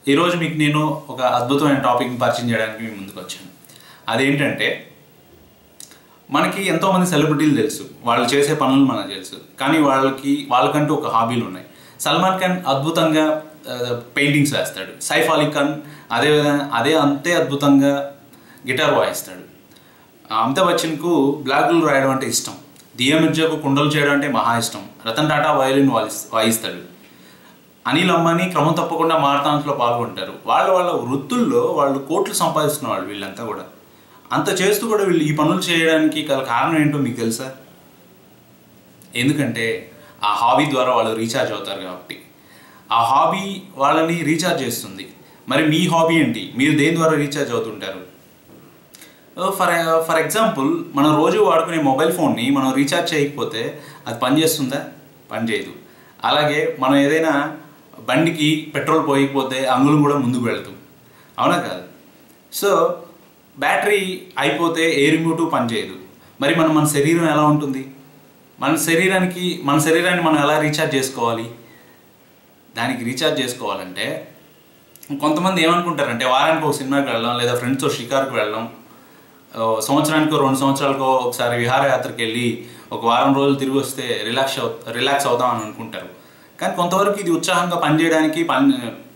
ఈరోజు మీకు నేను ఒక అద్భుతమైన టాపిక్ని పరిచయం చేయడానికి మీ ముందుకు వచ్చాను అదేంటంటే మనకి ఎంతోమంది సెలబ్రిటీలు తెలుసు వాళ్ళు చేసే పనులు మనకు తెలుసు కానీ వాళ్ళకి వాళ్ళకంటూ ఒక హాబీలు ఉన్నాయి సల్మాన్ ఖాన్ అద్భుతంగా పెయింటింగ్స్ వేస్తాడు సైఫ్ అలీ ఖాన్ అదే విధంగా అదే అంతే అద్భుతంగా గిటార్ వాయిస్తాడు అమితాబ్ బచ్చన్కు బ్లాగులు రాయడం అంటే ఇష్టం దియా మిర్జాకు కుండలు చేయడం అంటే మహా ఇష్టం రతన్ టాటా వయలిన్ వాయిస్ వాయిస్తాడు అనిల్ అంబానీ క్రమం తప్పకుండా మారథాన్స్లో పాల్గొంటారు వాళ్ళ వాళ్ళ వృత్తుల్లో వాళ్ళు కోట్లు సంపాదిస్తున్న వాళ్ళు వీళ్ళంతా కూడా అంత చేస్తూ కూడా వీళ్ళు ఈ పనులు చేయడానికి గల కారణం ఏంటో మీకు తెలుసా ఎందుకంటే ఆ హాబీ ద్వారా వాళ్ళు రీఛార్జ్ అవుతారు కాబట్టి ఆ హాబీ వాళ్ళని రీఛార్జ్ చేస్తుంది మరి మీ హాబీ ఏంటి మీరు దేని ద్వారా రీఛార్జ్ అవుతుంటారు ఫర్ ఫర్ ఎగ్జాంపుల్ మనం రోజు వాడుకునే మొబైల్ ఫోన్ని మనం రీఛార్జ్ చేయకపోతే అది పనిచేస్తుందా పనిచేయదు అలాగే మనం ఏదైనా బండికి పెట్రోల్ పోయకపోతే అంగుళం కూడా ముందుకు వెళ్తాం అవునా కాదు సో బ్యాటరీ అయిపోతే ఏ రిమోటు పనిచేయదు మరి మనం మన శరీరం ఎలా ఉంటుంది మన శరీరానికి మన శరీరాన్ని మనం ఎలా రీఛార్జ్ చేసుకోవాలి దానికి రీఛార్జ్ చేసుకోవాలంటే కొంతమంది ఏమనుకుంటారంటే వారానికి ఒక సినిమాకి వెళ్ళడం లేదా ఫ్రెండ్స్తో షికార్కి వెళ్ళడం ఓ సంవత్సరానికి రెండు సంవత్సరాలకు ఒకసారి విహారయాత్రకి వెళ్ళి ఒక వారం రోజులు తిరిగి వస్తే రిలాక్స్ అవు రిలాక్స్ అవుతాం అని అనుకుంటారు కానీ కొంతవరకు ఇది ఉత్సాహంగా పనిచేయడానికి పని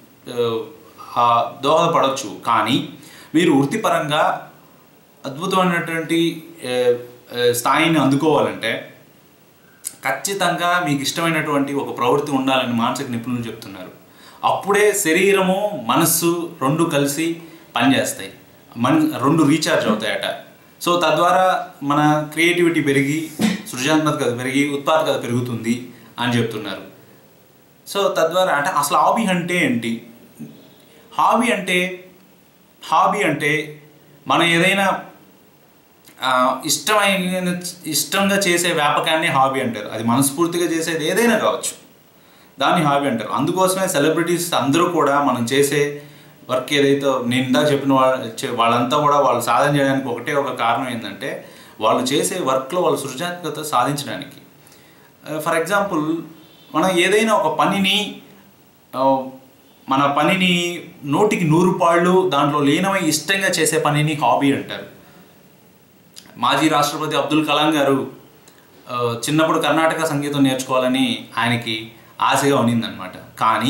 ఆ, దోహదపడవచ్చు కానీ మీరు వృత్తిపరంగా అద్భుతమైనటువంటి ఏ, ఏ, స్థాయిని అందుకోవాలంటే ఖచ్చితంగా మీకు ఇష్టమైనటువంటి ఒక ప్రవృత్తి ఉండాలని మానసిక నిపుణులు చెప్తున్నారు అప్పుడే శరీరము మనస్సు రెండు కలిసి పనిచేస్తాయి మన రెండు రీఛార్జ్ అవుతాయట సో తద్వారా మన క్రియేటివిటీ పెరిగి సృజనాత్మకత పెరిగి ఉత్పాదకత పెరుగుతుంది అని చెప్తున్నారు సో తద్వారా అంటే అసలు హాబీ అంటే ఏంటి హాబీ అంటే హాబీ అంటే మనం ఏదైనా ఆ, ఇష్టమైన ఇష్టంగా చేసే వ్యాపకాన్ని హాబీ అంటారు అది మనస్ఫూర్తిగా చేసేది ఏదైనా కావచ్చు దాన్ని హాబీ అంటారు అందుకోసమే సెలబ్రిటీస్ అందరూ కూడా మనం చేసే వర్క్ ఏదైతే నేను ఇందాక చెప్పిన వాళ్ళ చే- వాళ్ళంతా కూడా వాళ్ళు సాధన చేయడానికి ఒకటే ఒక కారణం ఏంటంటే వాళ్ళు చేసే వర్క్లో వాళ్ళ సృజనాత్మకత సాధించడానికి ఫర్ ఎగ్జాంపుల్ మనం ఏదైనా ఒక పనిని ఆ, మన పనిని నూటికి నూరు పాళ్ళు దాంట్లో లీనమై ఇష్టంగా చేసే పనిని హాబీ అంటారు మాజీ రాష్ట్రపతి అబ్దుల్ కలాం గారు ఆ, చిన్నప్పుడు కర్ణాటక సంగీతం నేర్చుకోవాలని ఆయనకి ఆశగా ఉన్నిందనమాట కానీ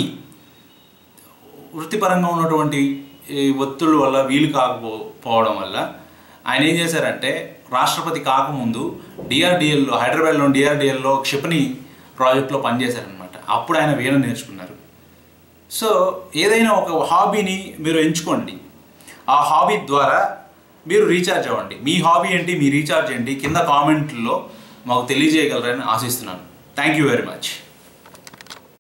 వృత్తిపరంగా ఉన్నటువంటి ఈ ఒత్తిళ్ళ వల్ల వీలు కాకపోవడం వల్ల ఆయన ఏం చేశారంటే రాష్ట్రపతి కాకముందు డిఆర్డిఎల్లో హైదరాబాద్లో డిఆర్డిఎల్లో క్షిపణి ప్రాజెక్ట్లో పనిచేశారనమాట అప్పుడు ఆయన వీణ నేర్చుకున్నారు సో ఏదైనా ఒక హాబీని మీరు ఎంచుకోండి ఆ హాబీ ద్వారా మీరు రీఛార్జ్ అవ్వండి మీ హాబీ ఏంటి మీ రీఛార్జ్ ఏంటి కింద కామెంట్లో మాకు తెలియజేయగలరని ఆశిస్తున్నాను థ్యాంక్ యూ వెరీ మచ్